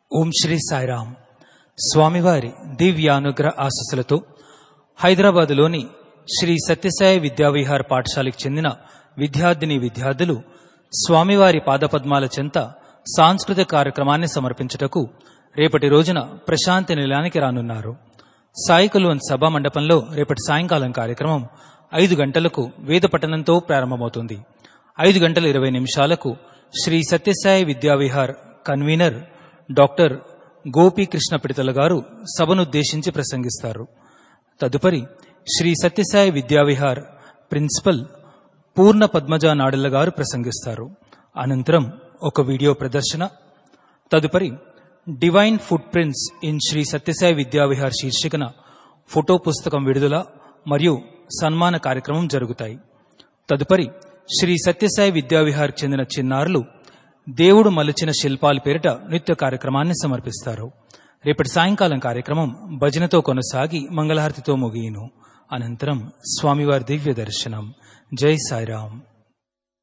ఓం శ్రీ సాయిరామ్ స్వామివారి దివ్యానుగ్రహ ఆశస్సులతో హైదరాబాదులోని శ్రీ సత్యసాయి విద్యావిహార్ పాఠశాలకు చెందిన విద్యార్థిని విద్యార్థులు స్వామివారి పాదపద్మాల చెంత సాంస్కృతిక కార్యక్రమాన్ని సమర్పించుటకు రేపటి రోజున ప్రశాంతి నిలయానికి రానున్నారు సాయికులోన్ సభా మండపంలో రేపటి సాయంకాలం కార్యక్రమం ఐదు గంటలకు వేద పఠనంతో ప్రారంభమవుతుంది ఐదు గంటల ఇరవై నిమిషాలకు శ్రీ సత్యసాయి విద్యావిహార్ కన్వీనర్ డాక్టర్ గోపీకృష్ణ పిడతల గారు సభనుద్దేశించి ప్రసంగిస్తారు తదుపరి శ్రీ సత్యసాయి విద్యావిహార్ ప్రిన్సిపల్ పూర్ణ పద్మజ నాడెల్ల గారు ప్రసంగిస్తారు అనంతరం ఒక వీడియో ప్రదర్శన తదుపరి divine foot prints in Shri Sathya Sai Vidya Vihar శీర్షికన ఫోటో పుస్తకం విడుదల మరియు సన్మాన కార్యక్రమం జరుగుతాయి తదుపరి శ్రీ సత్యసాయి విద్యావిహార్ చెందిన చిన్నారులు దేవుడు మలచిన శిల్పాల పేరిట నృత్య కార్యక్రమాన్ని సమర్పిస్తారు రేపటి సాయంకాలం కార్యక్రమం భజనతో కొనసాగి మంగళహారతితో ముగియును అనంతరం స్వామివారి దివ్య దర్శనం జై సాయిరాం